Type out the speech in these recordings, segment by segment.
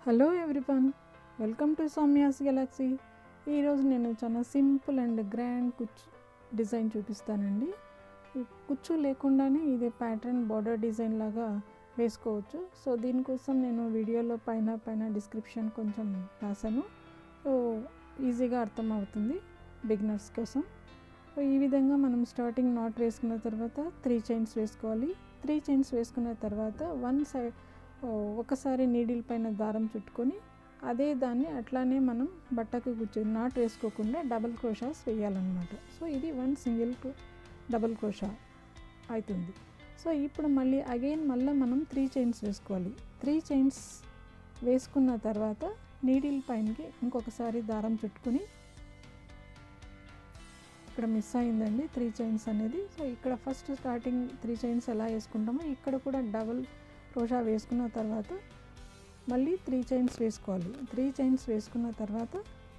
hello everyone welcome to Soumya's galaxy ఈరోజు నేను చాలా సింపుల్ అండ్ గ్రాండ్ కుచ్చు డిజైన్ చూపిస్తానండి ఈ కుచ్చు లేకుండానే ఇది ప్యాటర్న్ బార్డర్ డిజైన్ లాగా వేసుకోవచ్చు సో దీనికోసం నేను వీడియోలో పైన పైన డిస్క్రిప్షన్ కొంచెం రాశాను సో ఈజీగా అర్థమవుతుంది బిగినర్స్ కోసం సో ఈ విధంగా మనం స్టార్టింగ్ నాట్ వేసుకున్న తర్వాత త్రీ చైన్స్ వేసుకోవాలి త్రీ చైన్స్ వేసుకున్న తర్వాత వన్ సైడ్ ఒకసారి నీడిల్ పైన దారం చుట్టుకొని అదే దాన్ని అట్లానే మనం బట్టకు కూర్చొని నాట్ వేసుకోకుండా డబల్ క్రోషాస్ వేయాలన్నమాట సో ఇది వన్ సింగిల్ డబల్ క్రోషా అవుతుంది సో ఇప్పుడు మళ్ళీ అగైన్ మళ్ళీ మనం త్రీ చైన్స్ వేసుకోవాలి త్రీ చైన్స్ వేసుకున్న తర్వాత నీడిల్ పైనకి ఇంకొకసారి దారం చుట్టుకొని ఇక్కడ మిస్ అయిందండి త్రీ చైన్స్ అనేది సో ఇక్కడ ఫస్ట్ స్టార్టింగ్ త్రీ చైన్స్ ఎలా వేసుకుంటామో ఇక్కడ కూడా డబల్ క్రోషా వేసుకున్న తర్వాత మళ్ళీ త్రీ చైన్స్ వేసుకోవాలి త్రీ చైన్స్ వేసుకున్న తర్వాత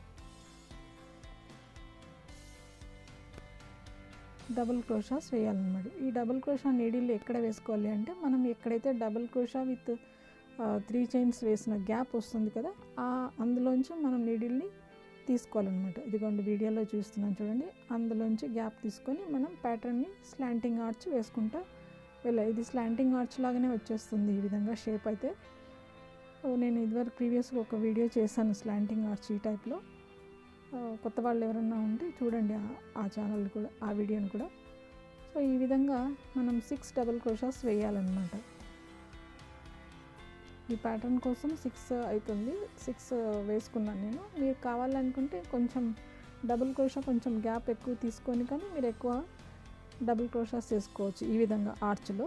డబుల్ క్రోషాస్ వేయాలన్నమాట ఈ డబుల్ క్రోషా నీడిల్ ఎక్కడ వేసుకోవాలి అంటే మనం ఎక్కడైతే double crochet with three chains వేసిన గ్యాప్ వస్తుంది కదా ఆ అందులోంచి మనం నీడిల్ని తీసుకోవాలన్నమాట ఇదిగోండి వీడియోలో చూస్తున్నాను చూడండి అందులోంచి గ్యాప్ తీసుకొని మనం ప్యాటర్న్ని స్లాంటింగ్ ఆర్చ్ వేసుకుంటా వెళ్ళాలి ఇది స్లాంటింగ్ ఆర్చ్ లాగానే వచ్చేస్తుంది ఈ విధంగా షేప్ అయితే నేను ఇదివరకు ప్రీవియస్గా ఒక వీడియో చేశాను స్లాంటింగ్ ఆర్చ్ ఈ టైప్లో కొత్త వాళ్ళు ఎవరన్నా ఉంటే చూడండి ఆ ఛానల్ కూడా ఆ వీడియోని కూడా సో ఈ విధంగా మనం సిక్స్ డబల్ క్రోషాస్ వేయాలన్నమాట ఈ ప్యాటర్న్ కోసం సిక్స్ అవుతుంది సిక్స్ వేసుకున్నాను నేను మీరు కావాలనుకుంటే కొంచెం డబుల్ క్రోషా కొంచెం గ్యాప్ ఎక్కువ తీసుకొని కానీ మీరు ఎక్కువ డబుల్ క్రోషాస్ వేసుకోవచ్చు ఈ విధంగా ఆర్చ్లో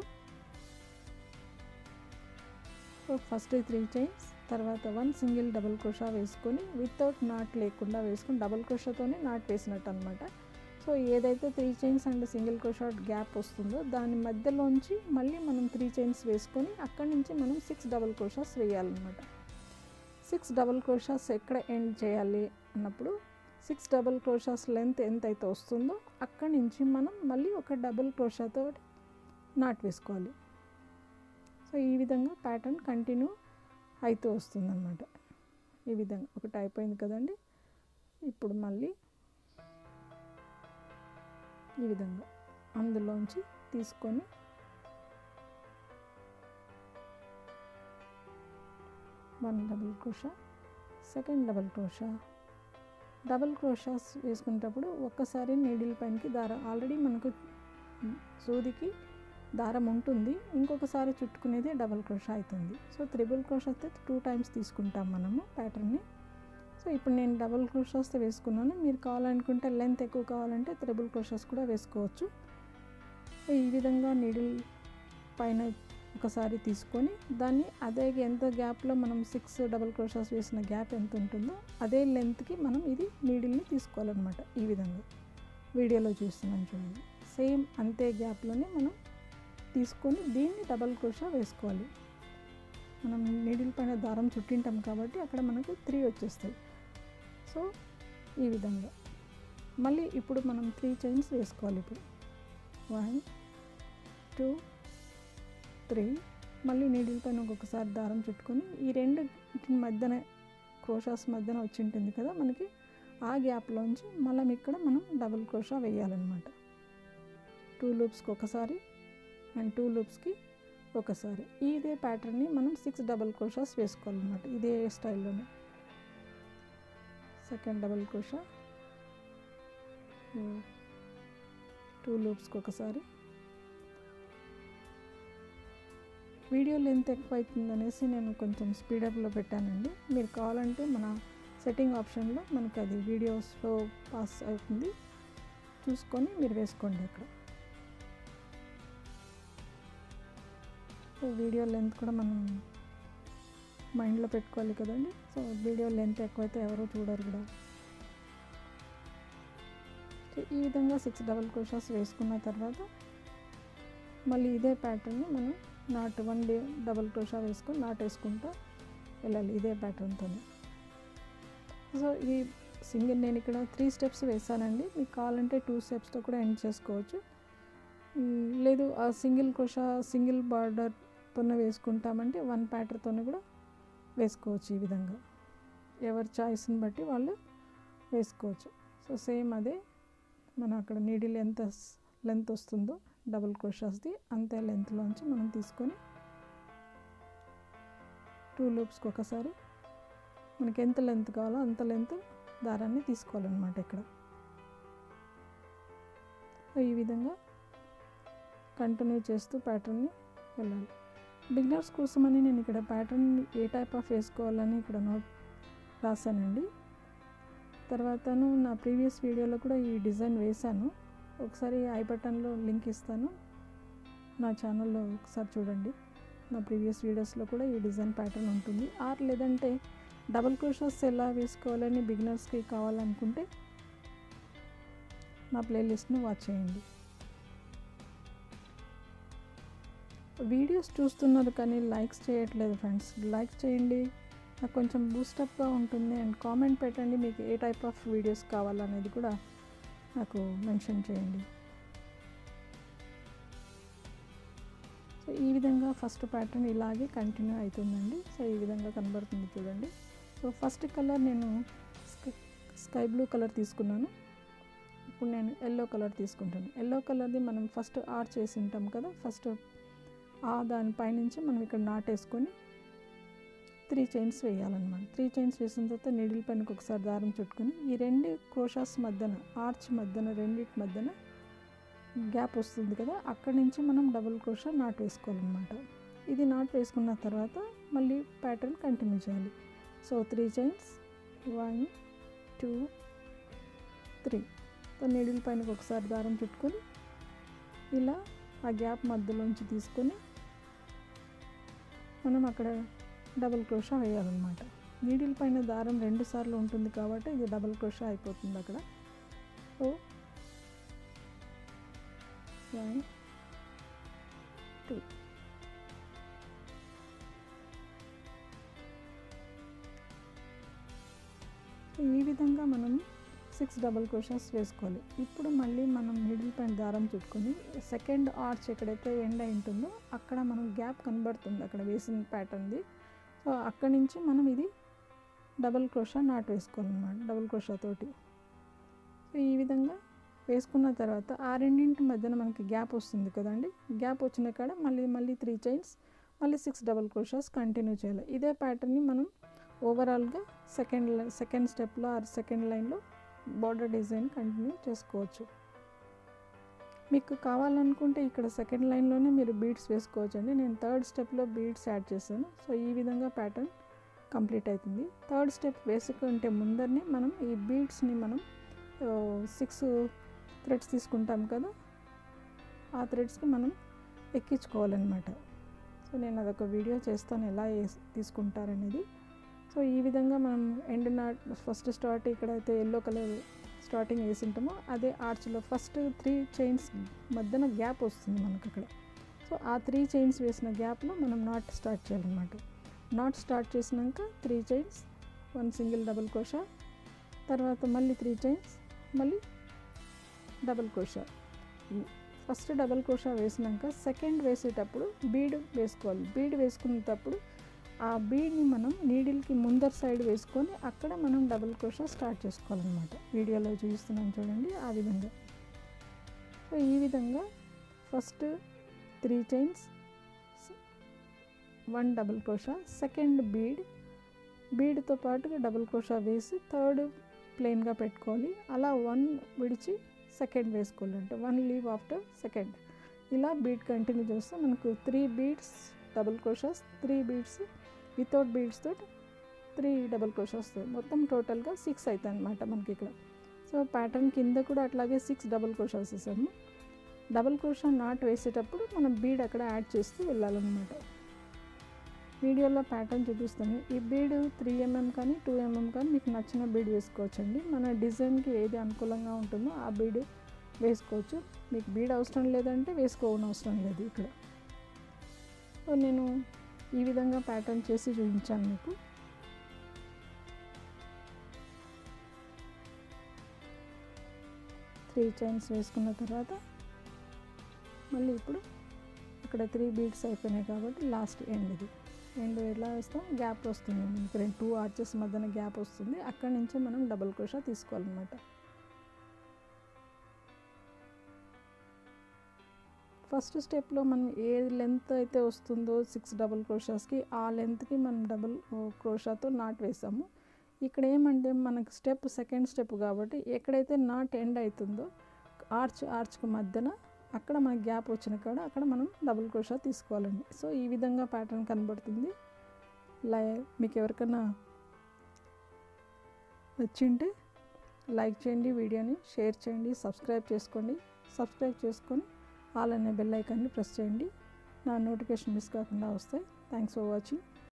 సో ఫస్ట్ త్రీ చైన్స్ తర్వాత వన్ సింగిల్ డబుల్ క్రోషా వేసుకొని వితౌట్ నాట్ లేకుండా వేసుకొని డబుల్ క్రోషాతోనే నాట్ వేసినట్టు అనమాట సో ఏదైతే three chains and single crochet gap వస్తుందో దాని మధ్యలోంచి మళ్ళీ మనం త్రీ చైన్స్ వేసుకొని అక్కడి నుంచి మనం సిక్స్ డబుల్ క్రోషాస్ వేయాలన్నమాట సిక్స్ డబుల్ క్రోషాస్ ఎక్కడ ఎండ్ చేయాలి అన్నప్పుడు సిక్స్ డబుల్ క్రోషాస్ లెంత్ ఎంత అయితే వస్తుందో అక్కడి నుంచి మనం మళ్ళీ ఒక డబుల్ క్రోషాతో నాట్ వేసుకోవాలి సో ఈ విధంగా ప్యాటర్న్ కంటిన్యూ అవుతూ వస్తుందన్నమాట ఈ విధంగా ఒకటి అయిపోయింది కదండి ఇప్పుడు మళ్ళీ ఈ విధంగా అందులోంచి తీసుకొని one double crochet second double crochet double crochets వేసుకునేటప్పుడు ఒక్కసారి నీడిల్ పైనకి దారం ఆల్రెడీ మనకు సూదికి దారం ఉంటుంది ఇంకొకసారి చుట్టుకునేది డబుల్ క్రోషా అవుతుంది సో త్రిబుల్ క్రోషా అయితే టూ టైమ్స్ తీసుకుంటాం మనము ప్యాటర్న్ని సో ఇప్పుడు నేను డబుల్ క్రోషాస్ వేసుకున్నాను మీరు కావాలనుకుంటే లెంత్ ఎక్కువ కావాలంటే త్రిబుల్ క్రోషాస్ కూడా వేసుకోవచ్చు సో ఈ విధంగా నీడిల్ పైన ఒకసారి తీసుకొని దాన్ని అదే ఎంత గ్యాప్లో మనం సిక్స్ డబుల్ క్రోషాస్ వేసిన గ్యాప్ ఎంత ఉంటుందో అదే లెంత్కి మనం ఇది నీడిల్ని తీసుకోవాలన్నమాట ఈ విధంగా వీడియోలో చూస్తున్నాను చూడండి సేమ్ అంతే గ్యాప్లోనే మనం తీసుకొని దీన్ని డబల్ క్రోషా వేసుకోవాలి మనం నీడిల్ పైన దారం చుట్టింటాం కాబట్టి అక్కడ మనకు త్రీ వచ్చేస్తాయి సో ఈ విధంగా మళ్ళీ ఇప్పుడు మనం త్రీ చైన్స్ వేసుకోవాలి ఇప్పుడు వన్ టూ త్రీ మళ్ళీ నీడిల్ పైన ఒక్కొక్కసారి దారం చుట్టుకొని ఈ రెండు మధ్యన క్రోషాస్ మధ్యన వచ్చి ఉంటుంది కదా మనకి ఆ గ్యాప్లోంచి మళ్ళీ ఇక్కడ మనం డబుల్ క్రోషా వేయాలన్నమాట టూ లూప్స్కి ఒకసారి అండ్ టూ లూప్స్కి ఒకసారి ఇదే ప్యాటర్న్ని మనం సిక్స్ డబల్ క్రోషాస్ వేసుకోవాలన్నమాట ఇదే స్టైల్లోనే సెకండ్ డబల్ క్రోషా టూ లూప్స్కి ఒకసారి వీడియో లెంత్ ఎక్కువ అవుతుంది అనేసి నేను కొంచెం స్పీడప్లో పెట్టానండి మీరు కావాలంటే మన సెట్టింగ్ ఆప్షన్లో మనకి అది వీడియోస్లో పాస్ అవుతుంది చూసుకొని మీరు వేసుకోండి అక్కడ సో వీడియో లెంత్ కూడా మనం మైండ్లో పెట్టుకోవాలి కదండి సో వీడియో లెంత్ ఎక్కువైతే ఎవరో చూడరు కూడా సో ఈ విధంగా సిక్స్ డబల్ క్రోషాస్ వేసుకున్న తర్వాత మళ్ళీ ఇదే ప్యాటర్న్ని మనం నాట్ వన్ డే డబల్ క్రోషా వేసుకొని నాట్ వేసుకుంటూ వెళ్ళాలి ఇదే ప్యాటర్న్తోనే సో ఈ సింగిల్ నేను ఇక్కడ త్రీ స్టెప్స్ వేసానండి మీకు కావాలంటే టూ స్టెప్స్తో కూడా ఎండ్ చేసుకోవచ్చు లేదు ఆ సింగిల్ క్రోషా సింగిల్ బార్డర్తోనే వేసుకుంటామంటే వన్ ప్యాటర్తోనే కూడా వేసుకోవచ్చు ఈ విధంగా ఎవరి చాయిస్ని బట్టి వాళ్ళు వేసుకోవచ్చు సో సేమ్ అదే మనం అక్కడ నీడిల్ ఎంత లెంత్ వస్తుందో డబుల్ క్రోషాస్ది అంతే లెంత్లోంచి మనం తీసుకొని టూ లూప్స్కి ఒకసారి మనకి ఎంత లెంత్ కావాలో అంత లెంత్ దారాన్ని తీసుకోవాలన్నమాట ఇక్కడ సో ఈ విధంగా కంటిన్యూ చేస్తూ ప్యాటర్న్ని వెళ్ళాలి బిగినర్స్ కోసమని నేను ఇక్కడ ప్యాటర్న్ ఏ టైప్ ఆఫ్ వేసుకోవాలని ఇక్కడ నోట్ రాశానండి తర్వాతను నా ప్రీవియస్ వీడియోలో కూడా ఈ డిజైన్ వేశాను ఒకసారి ఐ బటన్లో లింక్ ఇస్తాను నా ఛానల్లో ఒకసారి చూడండి నా ప్రీవియస్ వీడియోస్లో కూడా ఈ డిజైన్ ప్యాటర్న్ ఉంటుంది ఆర్ లేదంటే డబుల్ క్రోషస్ ఎలా వేసుకోవాలని బిగినర్స్కి కావాలనుకుంటే నా ప్లేలిస్ట్ని వాచ్ చేయండి వీడియోస్ చూస్తున్నారు కానీ లైక్స్ చేయట్లేదు ఫ్రెండ్స్ లైక్స్ చేయండి నాకు కొంచెం బూస్టప్గా ఉంటుంది అండ్ కామెంట్ పెట్టండి మీకు ఏ టైప్ ఆఫ్ వీడియోస్ కావాలనేది కూడా నాకు మెన్షన్ చేయండి సో ఈ విధంగా ఫస్ట్ ప్యాటర్న్ ఇలాగే కంటిన్యూ అవుతుందండి సో ఈ విధంగా కనబడుతుంది చూడండి సో ఫస్ట్ కలర్ నేను స్కై బ్లూ కలర్ తీసుకున్నాను ఇప్పుడు నేను ఎల్లో కలర్ తీసుకుంటాను ఎల్లో కలర్ది మనం ఫస్ట్ ఆర్ చేసి ఉంటాం కదా ఫస్ట్ ఆ దానిపైనుంచి మనం ఇక్కడ నాటేసుకొని త్రీ చైన్స్ వేయాలన్నమాట త్రీ చైన్స్ వేసిన తర్వాత నీడిల్ పైనకి ఒకసారి దారం చుట్టుకొని ఈ రెండు క్రోషాస్ మధ్యన ఆర్చ్ మధ్యన రెండింటి మధ్యన గ్యాప్ వస్తుంది కదా అక్కడి నుంచి మనం డబుల్ క్రోషా నాట్ వేసుకోవాలన్నమాట ఇది నాట్ వేసుకున్న తర్వాత మళ్ళీ ప్యాటర్న్ కంటిన్యూ చేయాలి so three chains one two three needle పైనకి ఒకసారి దారం చుట్టుకొని ఇలా ఆ గ్యాప్ మధ్యలోంచి తీసుకొని మనం అక్కడ డబుల్ క్రోషా వేయాలన్నమాట నీడిల్ పైన దారం రెండు సార్లు ఉంటుంది కాబట్టి ఇది డబుల్ క్రోషా అయిపోతుంది అక్కడ సో వన్ టూ ఈ విధంగా మనం సిక్స్ డబల్ క్రోషాస్ వేసుకోవాలి ఇప్పుడు మళ్ళీ మనం మిడిల్ పైన దారం చుట్టుకొని సెకండ్ ఆర్చ్ ఎక్కడైతే ఎండ్ అయి ఉంటుందో అక్కడ మనం గ్యాప్ కనబడుతుంది అక్కడ వేసిన ప్యాటర్న్ది సో అక్కడి నుంచి మనం ఇది డబల్ క్రోషా నాట్ వేసుకోవాలన్నమాట డబల్ క్రోషా తోటి సో ఈ విధంగా వేసుకున్న తర్వాత ఆ రెండింటి మధ్యన మనకి గ్యాప్ వస్తుంది కదండి గ్యాప్ వచ్చిన కాడ మళ్ళీ మళ్ళీ త్రీ చైన్స్ మళ్ళీ సిక్స్ డబల్ క్రోషాస్ కంటిన్యూ చేయాలి ఇదే ప్యాటర్న్ని మనం ఓవరాల్గా సెకండ్ సెకండ్ స్టెప్లో ఆర్ సెకండ్ లైన్లో బార్డర్ డిజైన్ కంటిన్యూ చేసుకోవచ్చు మీకు కావాలనుకుంటే ఇక్కడ సెకండ్ లైన్లోనే మీరు బీడ్స్ వేసుకోవచ్చు అండి నేను థర్డ్ స్టెప్లో బీడ్స్ యాడ్ చేశాను సో ఈ విధంగా ప్యాటర్న్ కంప్లీట్ అవుతుంది థర్డ్ స్టెప్ వేసుకుంటే ముందరనే మనం ఈ బీడ్స్ని మనం సిక్స్ థ్రెడ్స్ తీసుకుంటాం కదా ఆ థ్రెడ్స్కి మనం ఎక్కించుకోవాలన్నమాట సో నేను అదొక వీడియో చేస్తాను ఎలా తీసుకుంటారనేది సో ఈ విధంగా మనం ఎండ్ నాట్ ఫస్ట్ స్టార్ట్ ఇక్కడైతే ఎల్లో కలర్ స్టార్టింగ్ వేసి ఉంటామో అదే ఆర్చ్లో ఫస్ట్ త్రీ చైన్స్ మధ్యన గ్యాప్ వస్తుంది మనకు అక్కడ సో ఆ త్రీ చైన్స్ వేసిన గ్యాప్లో మనం నాట్ స్టార్ట్ చేయాలన్నమాట నాట్ స్టార్ట్ చేసినాక three chains one single double crochet తర్వాత మళ్ళీ త్రీ చైన్స్ మళ్ళీ double crochet first double crochet వేసినాక సెకండ్ వేసేటప్పుడు బీడ్ వేసుకోవాలి బీడ్ వేసుకునేటప్పుడు ఆ బీడ్ని మనం నీడిల్కి ముందర సైడ్ వేసుకొని అక్కడ మనం డబుల్ క్రోషా స్టార్ట్ చేసుకోవాలన్నమాట వీడియోలో చూపిస్తున్నాం చూడండి ఆ విధంగా సో ఈ విధంగా first three chains one double crochet second bead బీడ్తో పాటుగా డబుల్ క్రోషా వేసి థర్డ్ ప్లెయిన్గా పెట్టుకోవాలి అలా వన్ విడిచి సెకండ్ వేసుకోవాలి అంటే వన్ లీవ్ ఆఫ్టర్ సెకండ్ ఇలా బీడ్ కంటిన్యూ చేస్తే మనకు three beads double crochets three beads without beads తోటి త్రీ డబల్ క్రోషాస్ వస్తాయి మొత్తం టోటల్గా సిక్స్ అవుతాయి అనమాట మనకి ఇక్కడ సో ప్యాటర్న్ కింద కూడా అట్లాగే సిక్స్ డబల్ క్రోషాస్ వేసాము డబల్ క్రోషా నాట్ వేసేటప్పుడు మనం బీడ్ అక్కడ యాడ్ చేస్తూ వెళ్ళాలన్నమాట వీడియోలో ప్యాటర్న్ చూపిస్తాను ఈ బీడ్ త్రీ ఎంఎం కానీ టూ ఎంఎం కానీ మీకు నచ్చిన బీడ్ వేసుకోవచ్చండి మన డిజైన్కి ఏది అనుకూలంగా ఉంటుందో ఆ బీడ్ వేసుకోవచ్చు మీకు బీడ్ అవసరం లేదంటే వేసుకోవడం అవసరం లేదు ఇక్కడ సో నేను ఈ విధంగా ప్యాటర్న్ చేసి చూపించాను మీకు త్రీ చైన్స్ వేసుకున్న తర్వాత మళ్ళీ ఇప్పుడు ఇక్కడ త్రీ బీడ్స్ అయిపోయినాయి కాబట్టి లాస్ట్ ఎండ్ ఇది ఎండ్ ఎలా వేస్తాం గ్యాప్ వస్తుంది మనకి రెండు టూ ఆర్చెస్ మధ్యన గ్యాప్ వస్తుంది అక్కడి నుంచే మనం డబుల్ క్రోషా తీసుకోవాలన్నమాట ఫస్ట్ స్టెప్లో మనం ఏ లెంత్ అయితే వస్తుందో సిక్స్ డబుల్ క్రోషాస్కి ఆ లెంత్కి మనం డబుల్ క్రోషాతో నాట్ వేసాము ఇక్కడ ఏమంటే మనకు స్టెప్ సెకండ్ స్టెప్ కాబట్టి ఎక్కడైతే నాట్ ఎండ్ అవుతుందో ఆర్చ్ ఆర్చ్కి మధ్యన అక్కడ మనకి గ్యాప్ వచ్చిన కాడ అక్కడ మనం డబుల్ క్రోషా తీసుకోవాలండి సో ఈ విధంగా ప్యాటర్న్ కనబడుతుంది లై మీకు ఎవరికైనా నచ్చింటే లైక్ చేయండి వీడియోని షేర్ చేయండి సబ్స్క్రైబ్ చేసుకోండి సబ్స్క్రైబ్ చేసుకొని ఆల్ అనే బెల్ ఐకాన్ని ప్రెస్ చేయండి నా నోటిఫికేషన్ మిస్ కాకుండా వస్తాయి థ్యాంక్స్ ఫర్ వాచింగ్